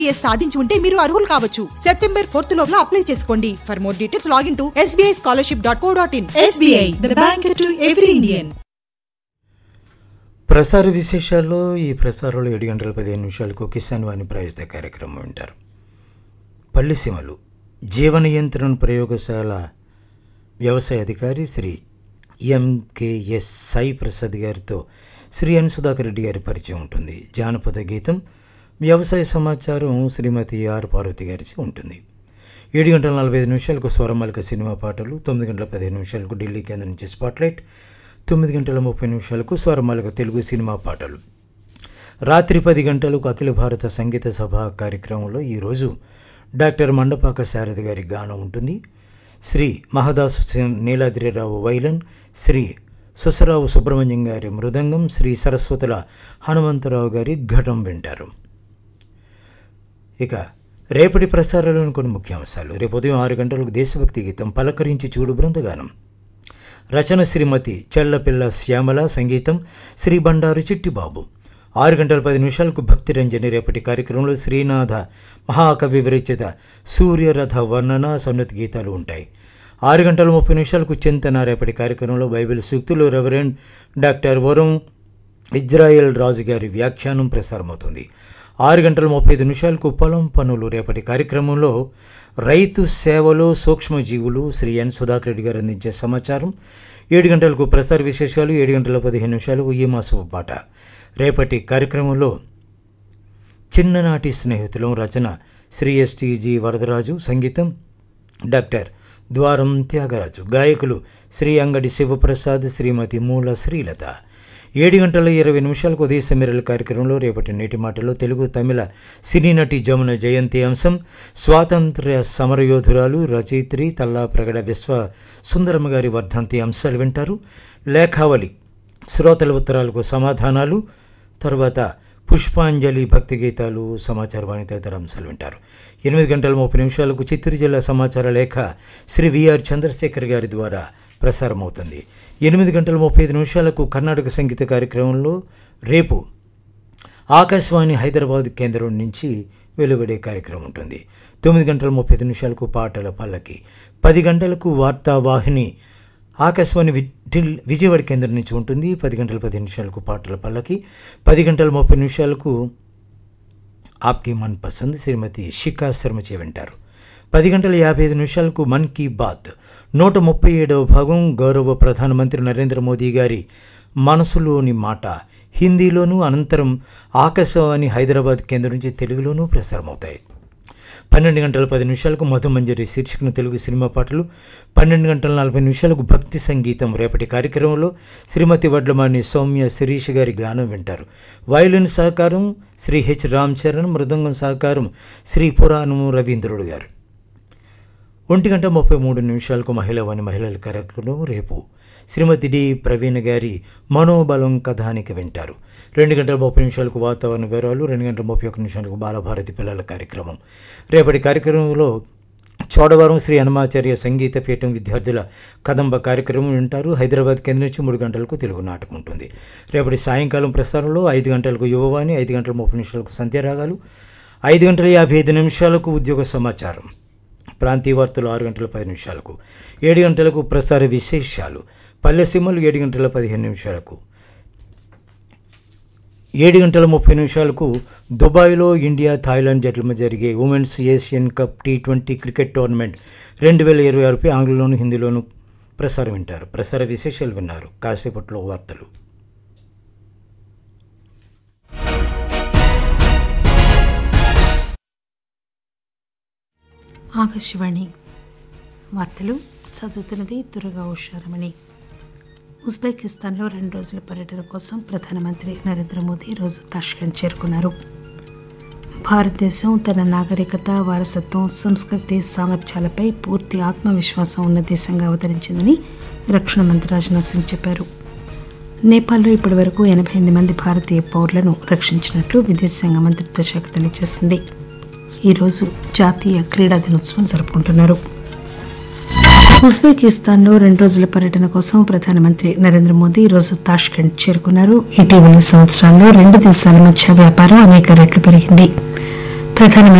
IAS సాధించి ఉంటే మీరు అర్హులు కావచ్చు సెప్టెంబర్ ఫోర్త్ లోపల అప్లై చేసుకోండి for more details log in to SBI scholarship dot co dot in SBI, the bank to every Indian. ప్రసార విశేషాల్లో ఈ ప్రసారంలో ఏడు గంటల పదిహేను నిమిషాలకు కిసాన్ వాణి ప్రాయోజిత కార్యక్రమం వింటారు పల్లిసీమలు జీవ నియంత్రణ ప్రయోగశాల వ్యవసాయ అధికారి శ్రీ ఎంకేఎస్ సాయి ప్రసాద్ గారితో శ్రీ ఎన్ సుధాకర్ రెడ్డి గారి పరిచయం ఉంటుంది జానపద గీతం వ్యవసాయ సమాచారం శ్రీమతి ఆర్ పార్వతి గారిచి ఉంటుంది ఏడు గంటల నలభై ఐదు నిమిషాలకు స్వరమాలిక సినిమా పాటలు తొమ్మిది గంటల పదిహేను నిమిషాలకు ఢిల్లీ కేంద్రం నుంచి స్పాట్లైట్ తొమ్మిది గంటల ముప్పై నిమిషాలకు స్వరమాలిక తెలుగు సినిమా పాటలు రాత్రి పది గంటలకు అఖిల భారత సంగీత సభ కార్యక్రమంలో ఈరోజు డాక్టర్ మండపాక శారద గారి గానం ఉంటుంది శ్రీ మహదాసు సి- నీలాద్రిరావు వైలన్ శ్రీ సుసరావు సుబ్రహ్మణ్యం గారి మృదంగం శ్రీ సరస్వతుల హనుమంతరావు గారి ఘటం వింటారు ఇక రేపటి ప్రసారాలను కొన్ని ముఖ్యాంశాలు రేపు ఉదయం ఆరు గంటలకు దేశభక్తి గీతం పలకరించి చూడు బృందగానం రచన శ్రీమతి చెల్లపిల్ల శ్యామల సంగీతం శ్రీ బండారు చిట్టిబాబు ఆరు గంటల పది నిమిషాలకు భక్తి రంజని రేపటి కార్యక్రమంలో శ్రీనాథ మహాకవి విరచిత సూర్యరథ వర్ణన సన్నతి గీతాలు ఉంటాయి ఆరు గంటల ముప్పై నిమిషాలకు చింతన రేపటి కార్యక్రమంలో బైబిల్ సూక్తులు reverend doctor Varun Israel Raju గారి వ్యాఖ్యానం ప్రసారమవుతుంది ఆరు గంటల ముప్పై ఐదు నిమిషాలకు పొలం పనులు రేపటి కార్యక్రమంలో రైతు సేవలో సూక్ష్మజీవులు శ్రీ ఎన్ సుధాకర్ రెడ్డి గారు అందించే సమాచారం ఏడు గంటలకు ప్రసార విశేషాలు ఏడు గంటల పదిహేను నిమిషాలకు ఈ మాసపు పాట రేపటి కార్యక్రమంలో చిన్ననాటి స్నేహితులం రచన శ్రీ ఎస్టీజీ వరదరాజు సంగీతం డాక్టర్ ద్వారం త్యాగరాజు గాయకులు శ్రీ అంగడి శివప్రసాద్ శ్రీమతి మూల శ్రీలత ఏడు గంటల ఇరవై నిమిషాలకు ఉదయ సమీరల కార్యక్రమంలో రేపటి నేటి మాటలో తెలుగు తమిళ సినీ నటి జమున జయంతి అంశం స్వాతంత్ర్య సమరయోధురాలు రచయిత్రి తల్లా ప్రగడ విశ్వ సుందరమ్మ గారి వర్ధంతి అంశాలు వింటారు లేఖావళి శ్రోతల ఉత్తరాలకు సమాధానాలు తర్వాత పుష్పాంజలి భక్తి గీతాలు సమాచార వాణి తదితర అంశాలు వింటారు ఎనిమిది గంటల ముప్పై నిమిషాలకు చిత్తూరు జిల్లా సమాచార లేఖ శ్రీ విఆర్ చంద్రశేఖర్ గారి ద్వారా ప్రసారం అవుతుంది ఎనిమిది గంటల ముప్పై ఐదు నిమిషాలకు కర్ణాటక సంగీత కార్యక్రమంలో రేపు ఆకాశవాణి హైదరాబాద్ కేంద్రం నుంచి వెలువడే కార్యక్రమం ఉంటుంది తొమ్మిది గంటల ముప్పై ఐదు నిమిషాలకు పాటల పల్లకి పది గంటలకు వార్తావాహిని ఆకాశవాణి వి- ఢిల్- విజయవాడ కేంద్రం నుంచి ఉంటుంది పది గంటల పది నిమిషాలకు పాటల పల్లకి పది గంటల ముప్పై నిమిషాలకు ఆప్కి మన్ పసంద్ శ్రీమతి షికా శర్మచే వింటారు పది గంటల యాభై ఐదు నిమిషాలకు మన్ కీ బాత్ నూట ముప్పై ఏడవ భాగం గౌరవ ప్రధానమంత్రి నరేంద్ర మోదీ గారి మనసులోని మాట హిందీలోనూ అనంతరం ఆకాశవాణి హైదరాబాద్ కేంద్రం నుంచి తెలుగులోనూ ప్రసారమవుతాయి పన్నెండు గంటల పది నిమిషాలకు మధుమంజరి శీర్షికన తెలుగు సినిమా పాటలు పన్నెండు గంటల నలభై నిమిషాలకు భక్తి సంగీతం రేపటి కార్యక్రమంలో శ్రీమతి వడ్లమాని సౌమ్య శిరీష్ గారి గానం వింటారు వయలిన్ సహకారం శ్రీ హెచ్ రామ్ చరణ్ మృదంగం సహకారం శ్రీ పురాణము రవీంద్రుడు గారు ఒంటి గంట ముప్పై మూడు నిమిషాలకు మహిళవాణి మహిళల కార్యక్రమం రేపు శ్రీమతి డి ప్రవీణ గారి మనోబలం కథానికి వింటారు రెండు గంటల ముప్పై నిమిషాలకు వాతావరణ వివరాలు రెండు గంటల ముప్పై ఒక్క నిమిషాలకు బాలభారతి పిల్లల కార్యక్రమం రేపటి కార్యక్రమంలో చోడవరం శ్రీ హనుమాచార్య సంగీత పీఠం విద్యార్థుల కదంబ కార్యక్రమం వింటారు హైదరాబాద్ కేంద్రం నుంచి మూడు గంటలకు తెలుగు నాటకం ఉంటుంది రేపటి సాయంకాలం ప్రసారంలో ఐదు గంటలకు యువవాణి ఐదు గంటల ముప్పై నిమిషాలకు సంధ్యారాగాలు ఐదు గంటల యాభై ఐదు నిమిషాలకు ఉద్యోగ సమాచారం ప్రాంతీయ వార్తలు ఆరు గంటల పది నిమిషాలకు ఏడు గంటలకు ప్రసార విశేషాలు పల్లె సిమ్మలు ఏడు గంటల పదిహేను నిమిషాలకు ఏడు గంటల ముప్పై నిమిషాలకు దుబాయ్లో ఇండియా థాయిలాండ్ జట్ల మధ్య జరిగే women's Asian cup T twenty cricket tournament రెండు వేల ఇరవై ఆరుపై ఆంగ్లంలోను హిందీలోను ప్రసారం వింటారు ప్రసార విశేషాలు విన్నారు కాసేపట్లో వార్తలు ఆకాశవాణి వార్తలు చదువుతున్నది దుర్గా ఉషారమణి ఉజ్బెకిస్తాన్లో రెండు రోజుల పర్యటన కోసం ప్రధానమంత్రి నరేంద్ర మోదీ ఈరోజు తాష్కెంట్ చేరుకున్నారు భారతదేశం తన నాగరికత వారసత్వం సంస్కృతి సామర్థ్యాలపై పూర్తి ఆత్మవిశ్వాసం ఉన్న దేశంగా అవతరించిందని రక్షణ మంత్రి రాజ్నాథ్ సింగ్ చెప్పారు నేపాల్లో ఇప్పటి వరకు ఎనభై ఎనిమిది మంది భారతీయ పౌరులను రక్షించినట్లు విదేశాంగ మంత్రిత్వ శాఖ తెలియజేసింది ఈరోజు జాతీయ క్రీడా దినోత్సవం జరుపుకుంటున్నారు ఉజ్బెకిస్తాన్లో రెండు రోజుల పర్యటన కోసం ప్రధానమంత్రి నరేంద్ర మోదీ ఈరోజు తాష్కెంట్ చేరుకున్నారు ఇటీవలి సంవత్సరాల్లో రెండు దేశాల మధ్య వ్యాపారం అనేక రెట్లు పెరిగింది ప్రధానమంత్రి